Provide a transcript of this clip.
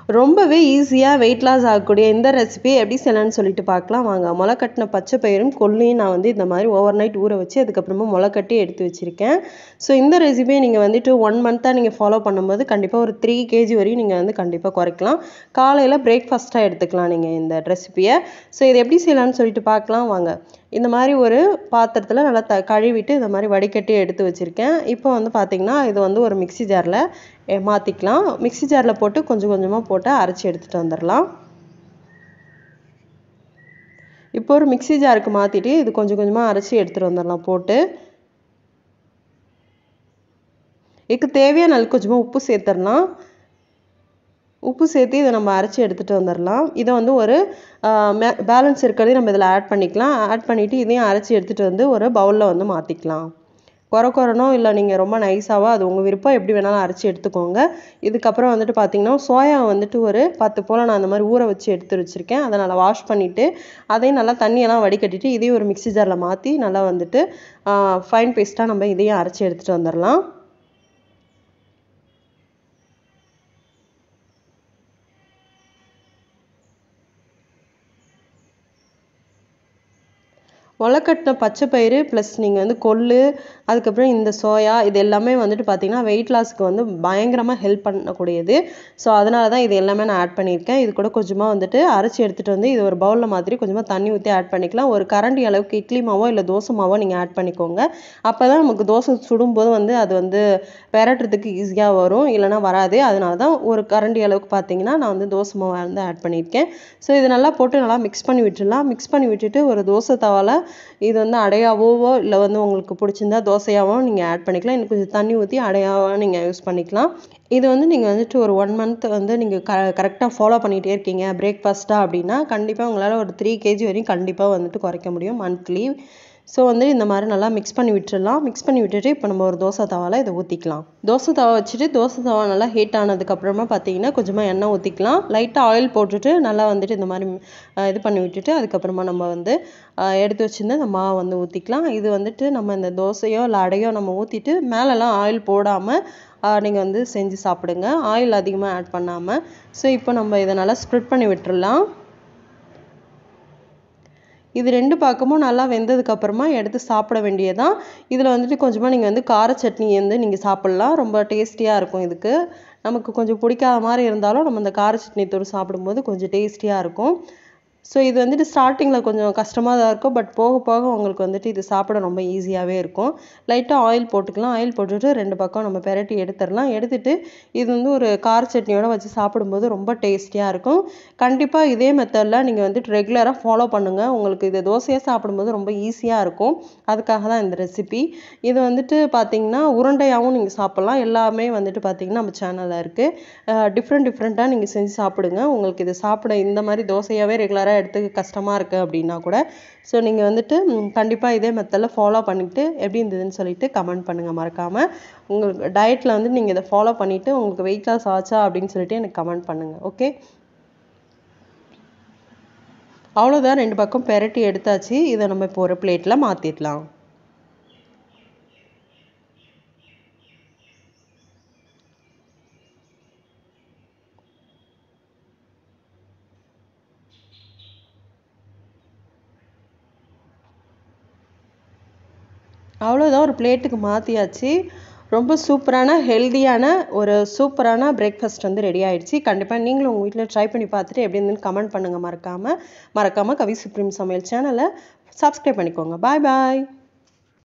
ரொம்பவே ஈஸியாக weight loss ஆகக்கூடிய இந்த ரெசிபி எப்படி செய்யலாம்னு சொல்லிட்டு பார்க்கலாம் வாங்க முளை கட்டின பச்சை பயிரும் கொல்லையும் நான் வந்து இந்த மாதிரி ஓவர் நைட் ஊற வச்சு அதுக்கப்புறமா முளை கட்டி எடுத்து வச்சுருக்கேன் ஸோ இந்த ரெசிபியை நீங்கள் வந்துட்டு ஒன் மந்த்தாக நீங்கள் ஃபாலோ பண்ணும்போது கண்டிப்பாக ஒரு த்ரீ கேஜி வரையும் நீங்கள் வந்து கண்டிப்பாக குறைக்கலாம் காலையில் பிரேக்ஃபாஸ்ட்டாக எடுத்துக்கலாம் நீங்கள் இந்த ரெசிபியை ஸோ இது எப்படி செய்யலாம்னு சொல்லிட்டு பார்க்கலாம் வாங்க இந்த மாதிரி ஒரு பாத்திரத்தில் நல்லா த கழுவிட்டு இந்த மாதிரி வடிகட்டி எடுத்து வச்சுருக்கேன் இப்போ வந்து பார்த்திங்கன்னா இது வந்து ஒரு மிக்ஸி ஜாரில் மாற்றிக்கலாம் மிக்ஸி ஜாரில் போட்டு கொஞ்சம் கொஞ்சமாக போட்டு அரைச்சி எடுத்துகிட்டு வந்துடலாம் இப்போ ஒரு மிக்ஸி ஜாருக்கு மாற்றிட்டு இது கொஞ்சம் கொஞ்சமாக அரைச்சி எடுத்துகிட்டு வந்துடலாம் போட்டு இதுக்கு தேவையான நல்ல கொஞ்சமாக உப்பு சேர்த்துடலாம் உப்பு சேர்த்து இதை நம்ம அரைச்சி எடுத்துகிட்டு வந்துடலாம் இதை வந்து ஒரு பேலன்ஸ் இருக்கிறதையும் நம்ம இதில் ஆட் பண்ணிக்கலாம் ஆட் பண்ணிவிட்டு இதையும் அரைச்சி எடுத்துகிட்டு வந்து ஒரு பவுலில் வந்து மாற்றிக்கலாம் குறை குறனோ இல்லை நீங்கள் ரொம்ப நைஸாவோ அது உங்கள் விருப்பம் எப்படி வேணாலும் அரைச்சி எடுத்துக்கோங்க இதுக்கப்புறம் வந்துட்டு பார்த்தீங்கன்னா சோயா வந்துட்டு ஒரு பத்து போல் நான் அந்த மாதிரி ஊற வச்சு எடுத்து வச்சுருக்கேன் அதை நல்லா வாஷ் பண்ணிவிட்டு அதையும் நல்லா தண்ணியெல்லாம் வடிகட்டிட்டு இதையும் ஒரு மிக்ஸி ஜாரில் மாற்றி நல்லா வந்துட்டு ஃபைன் பேஸ்ட்டாக நம்ம இதையும் அரைச்சி எடுத்துகிட்டு வந்துடலாம் முளைக்கட்டின பச்சை பயிறு ப்ளஸ் நீங்கள் வந்து கொள்ளு அதுக்கப்புறம் இந்த சோயா இது எல்லாமே வந்துட்டு பார்த்தீங்கன்னா வெயிட் லாஸ்க்கு வந்து பயங்கரமாக ஹெல்ப் பண்ணக்கூடியது ஸோ அதனால தான் இது எல்லாமே நான் ஆட் பண்ணியிருக்கேன் இது கூட கொஞ்சமாக வந்துட்டு அரைச்சி எடுத்துகிட்டு வந்து இது ஒரு பவுலில் மாதிரி கொஞ்சமாக தண்ணி ஊற்றி ஆட் பண்ணிக்கலாம் ஒரு கரண்டி அளவுக்கு இட்லி மாவோ இல்லை தோசை மாவோ நீங்கள் ஆட் பண்ணிக்கோங்க அப்போ தான் நமக்கு தோசை சுடும்போது வந்து அது வந்து பெரட்டுறதுக்கு ஈஸியாக வரும் இல்லைனா வராது அதனால தான் ஒரு கரண்டி அளவுக்கு பார்த்தீங்கன்னா நான் வந்து தோசை மாவை வந்து ஆட் பண்ணியிருக்கேன் ஸோ இது நல்லா போட்டு நல்லா மிக்ஸ் பண்ணி விட்டுடலாம் மிக்ஸ் பண்ணி விட்டுட்டு ஒரு தோசை தவால இது வந்து அடையாவோ இல்லை வந்து உங்களுக்கு பிடிச்சிருந்தா தோசையாவோ நீங்கள் ஆட் பண்ணிக்கலாம் இன்னும் கொஞ்சம் தண்ணி ஊற்றி அடையாவோ நீங்கள் யூஸ் பண்ணிக்கலாம் இது வந்து நீங்கள் வந்துட்டு ஒரு ஒன் மந்த் வந்து நீங்கள் க கரெக்டாக ஃபாலோ பண்ணிகிட்டே இருக்கீங்க பிரேக்ஃபாஸ்ட்டாக அப்படின்னா கண்டிப்பாக உங்களால் ஒரு த்ரீ கேஜி வரையும் கண்டிப்பாக வந்துட்டு குறைக்க முடியும் மந்த்லி ஸோ வந்து இந்த மாதிரி நல்லா மிக்ஸ் பண்ணி விட்டுடலாம் மிக்ஸ் பண்ணி விட்டுட்டு இப்போ நம்ம ஒரு தோசை தவாவில் இதை ஊற்றிக்கலாம் தோசை தவா வச்சுட்டு தோசை தவா நல்லா ஹீட் ஆனதுக்கப்புறமா பார்த்தீங்கன்னா கொஞ்சமாக எண்ணெய் ஊற்றிக்கலாம் லைட்டாக ஆயில் போட்டுட்டு நல்லா வந்துட்டு இந்த மாதிரி இது பண்ணி விட்டுட்டு அதுக்கப்புறமா நம்ம வந்து எடுத்து வச்சுருந்து அந்த மாவை வந்து ஊற்றிக்கலாம் இது வந்துட்டு நம்ம இந்த தோசையோ இல்லை அடையோ நம்ம ஊற்றிட்டு மேலெல்லாம் ஆயில் போடாமல் நீங்கள் வந்து செஞ்சு சாப்பிடுங்க ஆயில் அதிகமாக ஆட் பண்ணாமல் ஸோ இப்போ நம்ம இதை நல்லா ஸ்ப்ரெட் பண்ணி விட்டுறலாம் இது ரெண்டு பக்கமும் நல்லா வெந்ததுக்கப்புறமா எடுத்து சாப்பிட வேண்டியதான் இதில் வந்துட்டு கொஞ்சமாக நீங்கள் வந்து கார சட்னி வந்து நீங்கள் சாப்பிட்லாம் ரொம்ப டேஸ்டியாக இருக்கும் இதுக்கு நமக்கு கொஞ்சம் பிடிக்காத மாதிரி இருந்தாலும் நம்ம இந்த கார சட்னி தூள் சாப்பிடும்போது கொஞ்சம் டேஸ்டியாக இருக்கும் ஸோ இது வந்துட்டு ஸ்டார்டிங்கில் கொஞ்சம் கஷ்டமாக தான் இருக்கும் பட் போக போக உங்களுக்கு வந்துட்டு இது சாப்பிட ரொம்ப ஈஸியாகவே இருக்கும் லைட்டாக ஆயில் போட்டுக்கலாம் ஆயில் போட்டுட்டு ரெண்டு பக்கம் நம்ம பெரட்டி எடுத்துடலாம் எடுத்துட்டு இது வந்து ஒரு கார சட்னியோட வச்சு சாப்பிடும்போது ரொம்ப டேஸ்டியாக இருக்கும் கண்டிப்பாக இதே மெத்தடில் நீங்கள் வந்துட்டு ரெகுலராக ஃபாலோ பண்ணுங்கள் உங்களுக்கு இது தோசையாக சாப்பிடும்போது ரொம்ப ஈஸியாக இருக்கும் அதுக்காக தான் இந்த ரெசிபி இது வந்துட்டு பார்த்தீங்கன்னா உருண்டையாகவும் நீங்கள் சாப்பிட்லாம் எல்லாமே வந்துட்டு பார்த்தீங்கன்னா நம்ம சேனலில் இருக்குது டிஃப்ரெண்ட் டிஃப்ரெண்ட்டாக நீங்கள் செஞ்சு சாப்பிடுங்க உங்களுக்கு இது சாப்பிட இந்த மாதிரி தோசையாகவே ரெகுலராக எடுத்துக்க கஷ்டமாக இருக்குது அப்படின்னா கூட ஸோ நீங்கள் வந்துட்டு கண்டிப்பாக இதே மெத்தடில் ஃபாலோ பண்ணிவிட்டு எப்படி இருந்ததுன்னு சொல்லிட்டு கமெண்ட் பண்ணுங்கள் மறக்காமல் உங்களுக்கு டயட்டில் வந்து நீங்கள் இதை ஃபாலோ பண்ணிவிட்டு உங்களுக்கு வெயிட் லாஸ் ஆச்சா அப்படின்னு சொல்லிட்டு எனக்கு கமெண்ட் பண்ணுங்கள் ஓகே அவ்வளோதான் ரெண்டு பக்கம் பெரட்டி எடுத்தாச்சு இதை நம்ம இப்போ ஒரு பிளேட்டில் மாற்றிடலாம் அவ்வளோதான் ஒரு பிளேட்டுக்கு மாற்றியாச்சு ரொம்ப சூப்பரான ஹெல்தியான ஒரு சூப்பரான பிரேக்ஃபாஸ்ட் வந்து ரெடி ஆயிடுச்சு கண்டிப்பாக நீங்களும் உங்கள் வீட்டில் ட்ரை பண்ணி பார்த்துட்டு எப்படி இருந்துன்னு கமெண்ட் பண்ணுங்கள் மறக்காமல் மறக்காமல் கவி சுப்ரீம் சமையல் சேனலை சப்ஸ்கிரைப் பண்ணிக்கோங்க பாய் பாய்